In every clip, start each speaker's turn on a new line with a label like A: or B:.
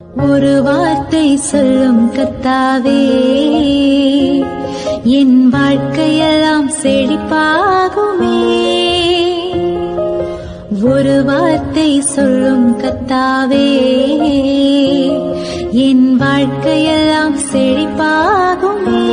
A: ஒரு வார்த்தை சொல்லும் கத்தாவே என் வாழ்க்கையெல்லாம் செழிப்பாகுமே ஒரு வார்த்தை சொல்லும் கத்தாவே என் வாழ்க்கையெல்லாம் செழிப்பாகுமே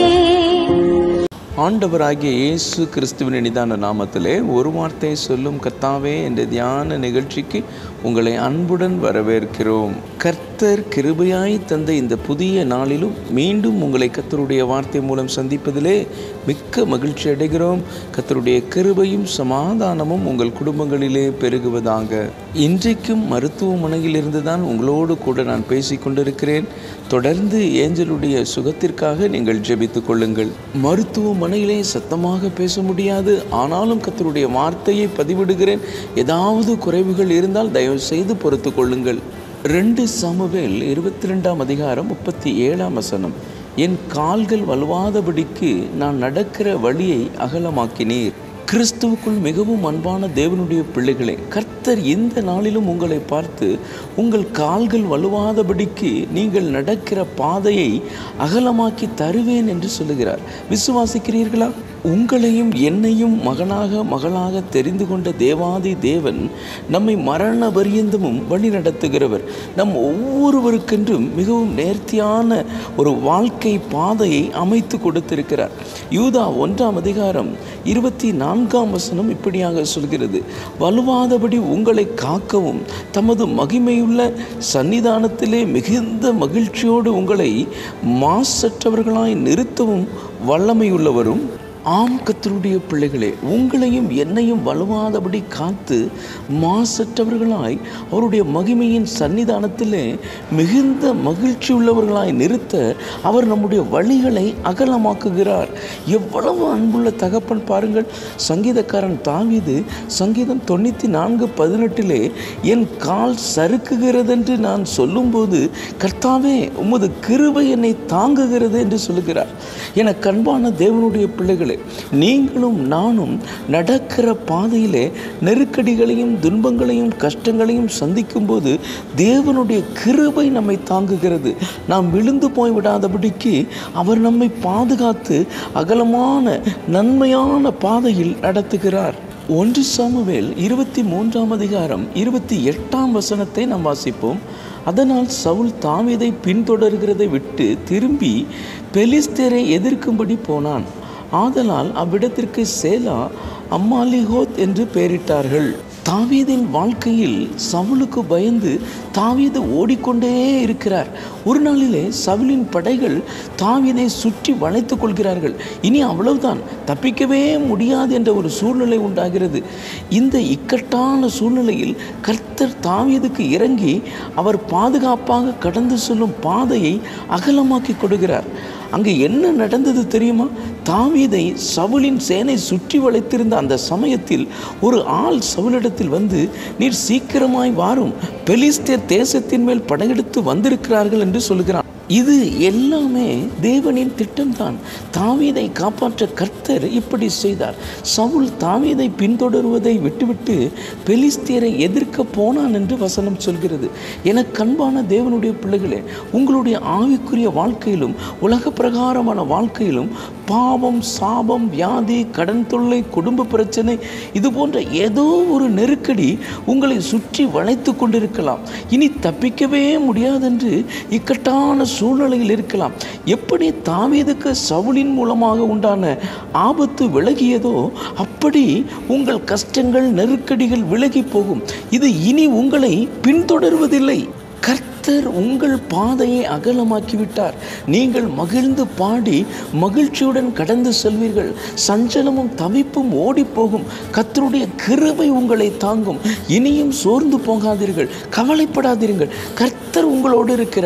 B: ஆண்டவராகிய இயேசு கிறிஸ்துவின் இனிதான நாமத்திலே ஒரு வார்த்தை சொல்லும் கத்தாவே என்ற தியான நிகழ்ச்சிக்கு உங்களை அன்புடன் வரவேற்கிறோம் கர்த்தர் கிருபையாய் தந்த இந்த புதிய நாளிலும் மீண்டும் உங்களை கர்த்தருடைய வார்த்தை மூலம் சந்திப்பதிலே மிக்க மகிழ்ச்சி அடைகிறோம் கர்த்தருடைய கிருபையும் சமாதானமும் உங்கள் குடும்பங்களிலே பெருகுவதாக இன்றைக்கும் மருத்துவமனையில் இருந்துதான் உங்களோடு கூட நான் பேசிக் கொண்டிருக்கிறேன் தொடர்ந்து ஏஞ்சலுடைய சுகத்திற்காக நீங்கள் ஜெபித்துக் கொள்ளுங்கள் மருத்துவமனையிலே சத்தமாக பேச முடியாது ஆனாலும் கர்த்தருடைய வார்த்தையை பதிவிடுகிறேன் ஏதாவது குறைவுகள் இருந்தால் தயவு செய்து பொறுத்து கொள்ளுங்கள் ரெண்டு சாமுவேல் இருபத்தி ரெண்டாம் அதிகாரம் முப்பத்தி ஏழாம் வசனம் என் கால்கள் வலுவாதபடிக்கு நான் நடக்கிற வழியை அகலமாக்கினீர் கிறிஸ்துவுக்குள் மிகவும் அன்பான தேவனுடைய பிள்ளைகளே கர்த்தர் இந்த நாளிலும் உங்களை பார்த்து உங்கள் கால்கள் வலுவாதபடிக்கு நீங்கள் நடக்கிற பாதையை அகலமாக்கி தருவேன் என்று சொல்லுகிறார் விசுவாசிக்கிறீர்களா உங்களையும் என்னையும் மகனாக மகளாக தெரிந்து கொண்ட தேவாதி தேவன் நம்மை மரண பரியந்தமும் வழி நடத்துகிறவர் நம் ஒவ்வொருவருக்கென்றும் மிகவும் நேர்த்தியான ஒரு வாழ்க்கை பாதையை அமைத்து கொடுத்திருக்கிறார் யூதா ஒன்றாம் அதிகாரம் இருபத்தி நான்காம் வசனம் இப்படியாக சொல்கிறது வலுவாதபடி உங்களை காக்கவும் தமது மகிமையுள்ள சன்னிதானத்திலே மிகுந்த மகிழ்ச்சியோடு உங்களை மாசற்றவர்களாய் நிறுத்தவும் வல்லமையுள்ளவரும் ஆம் கத்தருடைய பிள்ளைகளே உங்களையும் என்னையும் வலுவாதபடி காத்து மாசற்றவர்களாய் அவருடைய மகிமையின் சன்னிதானத்திலே மிகுந்த மகிழ்ச்சி உள்ளவர்களாய் நிறுத்த அவர் நம்முடைய வழிகளை அகலமாக்குகிறார் எவ்வளவு அன்புள்ள தகப்பன் பாருங்கள் சங்கீதக்காரன் தாவீது சங்கீதம் தொண்ணூற்றி நான்கு பதினெட்டிலே என் கால் சறுக்குகிறதென்று நான் சொல்லும்போது கர்த்தாவே உமது கிருபை என்னை தாங்குகிறது என்று சொல்லுகிறார் என கண்பான தேவனுடைய பிள்ளைகளே நீங்களும் நானும் நடக்கிற பாதையிலே நெருக்கடிகளையும் துன்பங்களையும் கஷ்டங்களையும் சந்திக்கும்போது தேவனுடைய கிருபை நம்மை தாங்குகிறது நாம் விழுந்து போய் விடாதபடிக்கு அவர் நம்மை பாதுகாத்து அகலமான நன்மையான பாதையில் நடத்துகிறார் ஒன்று சாமுவேல் இருபத்தி மூன்றாம் அதிகாரம் இருபத்தி எட்டாம் வசனத்தை நாம் வாசிப்போம் அதனால் சவுல் தாவீதை பின்தொடர்கிறதை விட்டு திரும்பி பெலிஸ்தேரை எதிர்க்கும்படி போனான் ஆதலால் அவ்விடத்திற்கு சேலா அம்மாலிஹோத் என்று பெயரிட்டார்கள் தாவீதின் வாழ்க்கையில் சவுலுக்கு பயந்து தாவீது ஓடிக்கொண்டே இருக்கிறார் ஒரு நாளிலே சவுலின் படைகள் தாவீதை சுற்றி வளைத்துக் கொள்கிறார்கள் இனி அவ்வளவுதான் தப்பிக்கவே முடியாது என்ற ஒரு சூழ்நிலை உண்டாகிறது இந்த இக்கட்டான சூழ்நிலையில் கர்த்தர் தாவீதுக்கு இறங்கி அவர் பாதுகாப்பாக கடந்து செல்லும் பாதையை அகலமாக்கி கொடுக்கிறார் அங்கே என்ன நடந்தது தெரியுமா தாவீதை சவுலின் சேனை சுற்றி வளைத்திருந்த அந்த சமயத்தில் ஒரு ஆள் சவுலிடத்தில் வந்து நீர் சீக்கிரமாய் வாரும் பெலிஸ்தேர் தேசத்தின் மேல் படையெடுத்து வந்திருக்கிறார்கள் என்று சொல்கிறான் இது எல்லாமே தேவனின் திட்டம்தான் தாவீதை காப்பாற்ற கர்த்தர் இப்படி செய்தார் சவுல் தாவீதை பின்தொடருவதை விட்டுவிட்டு பெலிஸ்தியரை எதிர்க்க போனான் என்று வசனம் சொல்கிறது என கண்பான தேவனுடைய பிள்ளைகளே உங்களுடைய ஆவிக்குரிய வாழ்க்கையிலும் உலக பிரகாரமான வாழ்க்கையிலும் பாவம் சாபம் வியாதி கடன் தொல்லை குடும்ப பிரச்சனை இது போன்ற ஏதோ ஒரு நெருக்கடி உங்களை சுற்றி வளைத்து கொண்டிருக்கலாம் இனி தப்பிக்கவே முடியாதென்று இக்கட்டான சூழ்நிலையில் இருக்கலாம் எப்படி தாவீதுக்கு சவுலின் மூலமாக உண்டான ஆபத்து விலகியதோ அப்படி உங்கள் கஷ்டங்கள் நெருக்கடிகள் விலகி போகும் இது இனி உங்களை பின்தொடர்வதில்லை கர்த்தர் உங்கள் பாதையை அகலமாக்கிவிட்டார் நீங்கள் மகிழ்ந்து பாடி மகிழ்ச்சியுடன் கடந்து செல்வீர்கள் சஞ்சலமும் தவிப்பும் ஓடிப்போகும் கர்த்தருடைய கிருபை உங்களை தாங்கும் இனியும் சோர்ந்து போகாதீர்கள் கவலைப்படாதீர்கள் கர்த்தர் உங்களோடு இருக்கிறார்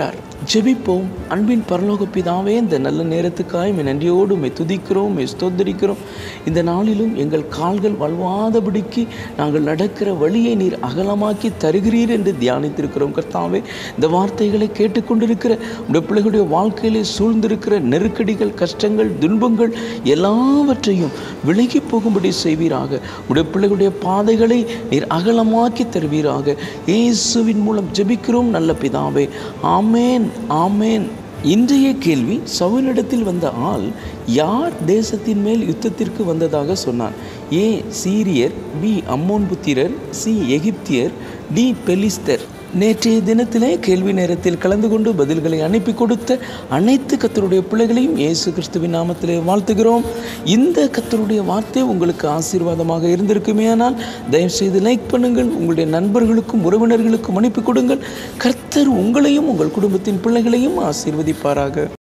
B: ஜெபிப்போம் அன்பின் பரலோக பிதாவே இந்த நல்ல நேரத்துக்காய் உம்மை நன்றியோடு உம்மை துதிக்கிறோம் உம்மை ஸ்தோத்தரிக்கிறோம் இந்த நாளிலும் எங்கள் கால்கள் வல்வாதபடிக்கு நாங்கள் நடக்கிற வழியை நீர் அகலமாக்கி தருகிறீர் என்று தியானித்திருக்கிறோம் கர்த்தாவே இந்த வார்த்தைகளை கேட்டுக்கொண்டிருக்கிற உடைய பிள்ளைகளுடைய வாழ்க்கையிலே சூழ்ந்திருக்கிற நெருக்கடிகள் கஷ்டங்கள் துன்பங்கள் எல்லாவற்றையும் விலகி போகும்படி செய்வீராக உடைய பிள்ளைகளுடைய பாதைகளை நீர் அகலமாக்கி தருவீராக இயேசுவின் மூலம் ஜெபிக்கிறோம் நல்ல பிதாவே ஆமேன் ஆமேன் இன்றைய கேள்வி சவுலிடத்தில் வந்த ஆள் யார் தேசத்தின் மேல் யுத்தத்திற்கு வந்ததாக சொன்னான் ஏ சீரியர் பி அம்மோன் புத்திரர் சி எகிப்தியர் டி பெலிஸ்தர் நேற்றைய தினத்திலே கேள்வி நேரத்தில் கலந்து கொண்டு பதில்களை அனுப்பி கொடுத்த அனைத்து கத்தருடைய பிள்ளைகளையும் இயேசு கிறிஸ்துவின் நாமத்திலே வாழ்த்துகிறோம் இந்த கத்தருடைய வார்த்தை உங்களுக்கு ஆசீர்வாதமாக இருந்திருக்குமே ஆனால் தயவுசெய்து லைக் பண்ணுங்கள் உங்களுடைய நண்பர்களுக்கும் உறவினர்களுக்கும் அனுப்பி கொடுங்கள் கர்த்தர் உங்களையும் உங்கள் குடும்பத்தின் பிள்ளைகளையும் ஆசீர்வதிப்பாராக